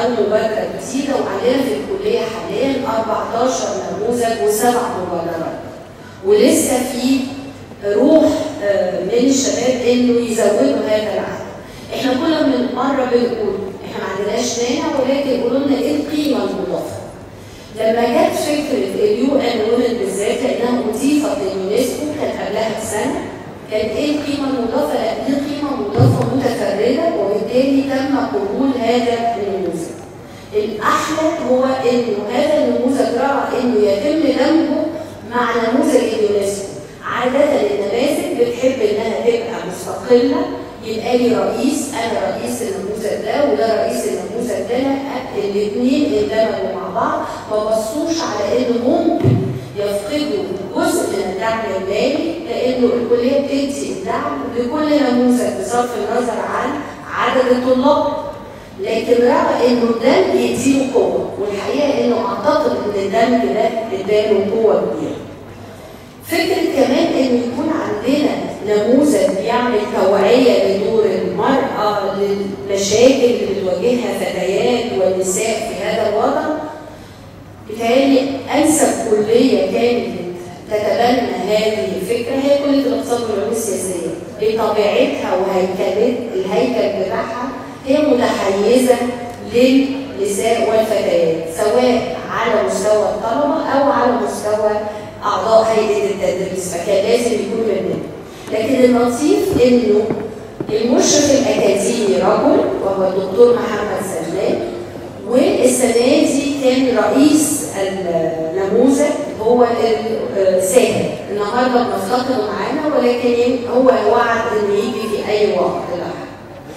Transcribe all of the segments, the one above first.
او مبادره جديده وعندنا في الكليه حاليا 14 نموذج وسبع مبادرات ولسه في روح آه، من الشباب انه يزودوا هذا العدد. احنا كنا من مره بنقول احنا ما عندناش مانع ولكن قولوا لنا ايه القيمه المضافه؟ لما جت فكره اليو ان وومن بالذات لانها اضيفت لليونسكو كانت قبلها بسنه كان ايه القيمه المضافه؟ لا دي قيمه مضافه متفرده وبالتالي تم قبول هذا النموذج. الاحلى هو انه هذا النموذج راى انه يتم دمجه مع نموذج اليونسكو. عاده النماذج بتحب انها تبقى مستقله يبقى لي رئيس انا رئيس النموذج ده وده رئيس النموذج ده الاثنين اندمجوا مع بعض ما بصوش على انه ممكن يفقدوا جزء من الدعم المالي لانه الكليه بتدي الدعم لكل نموذج بصرف النظر عن عدد الطلاب لكن راى انه الدمج يديله قوه والحقيقه انه اعتقد ان الدمج ده اداله قوه كبيره. فكره كمان انه يكون عندنا نموذج بيعمل توعيه لدور المراه للمشاكل اللي بتواجهها فتيات ونساء في هذا الوضع بتهيألي انسب كليه كانت تتبنى هذه الفكره هي كليه الاقتصاد والعلوم السياسيه بطبيعتها وهيكلت الهيكل بتاعها هي متحيزه للنساء والفتيات سواء على مستوى الطلبه او على مستوى اعضاء هيئه التدريس فكان لازم يكون مننا لكن اللطيف انه المشرف الاكاديمي رجل وهو الدكتور محمد سلمان والسنه دي كان رئيس النموذج هو ساهر النهارده بنفتقده معانا ولكن هو وعد انه يجي في اي وقت لاحق.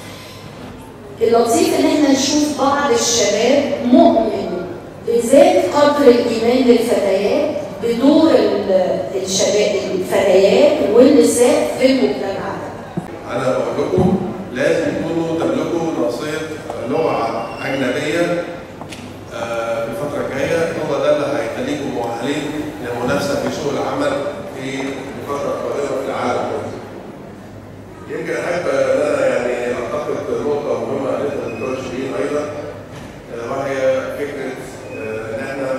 اللطيف ان احنا نشوف بعض الشباب مؤمن بذات قدر الايمان للفتيات بدور الشباب الفتيات والنساء في المجتمع انا بقول لكم لازم تكونوا تملكوا ناصيه لغه اجنبيه آه، في الفتره الجايه هو ده اللي هيخليكم مؤهلين للمنافسه في سوق العمل في الفتره القادمه في العالم كله. يمكن احب ان انا يعني التقط نقطه مهمه قالتها الدكتور شيرين ايضا آه، وهي فكره آه، ان احنا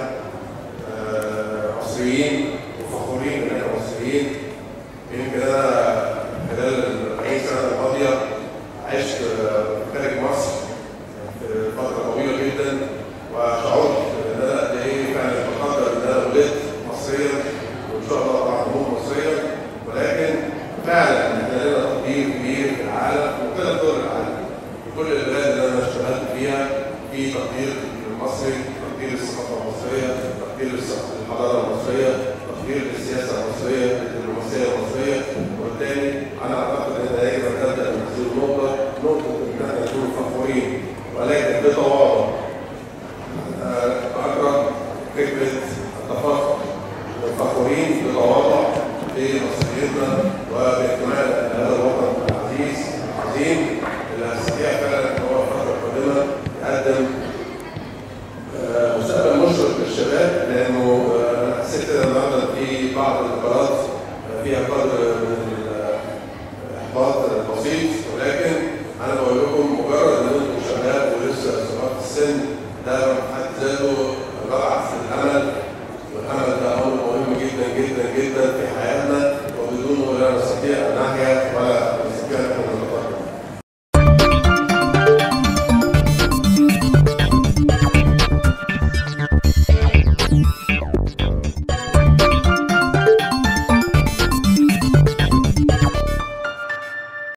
آه، مصريين وفخورين ان احنا مصريين يمكن انا خلال ال 40 سنه الماضيه عشت آه، خارج مصر في فتره طويله جدا وشعرت ان انا قد ايه فعلا بقدر ان انا ولدت مصريا وان شاء الله طبعا هموت مصريا ولكن فعلا احنا لنا تقدير كبير في العالم وكل دول العالم في كل البلاد اللي انا اشتغلت فيها في تقدير للمصري تقدير للثقافه المصريه تقدير للحضاره المصريه تقدير للسياسه المصريه للدبلوماسيه المصريه وبالتالي انا اعتقد ان يجب ان تبدا من هذه النقطه نقطه ان احنا نكون فخورين ولكن بتواضع آه، اقرا فكره التفاخر فخورين بتواضع بمصريتنا وباكتمال هذا الوطن العزيز العظيم اللي هيستطيع فعلا ان هو في الفتره القادمه يقدم آه، مستقبل مشرق للشباب لانه آه، انا حسيت كده النهارده في بعض القرارات آه، فيها قدر من الاحباط البسيط ولكن انا بقول لكم مجرد ان انتم شباب ولسه صغار في السن ده في حد ذاته ببعث الامل والامل ده امر مهم جدا جدا جدا في حياتنا وبدونه لا نستطيع ان نحيا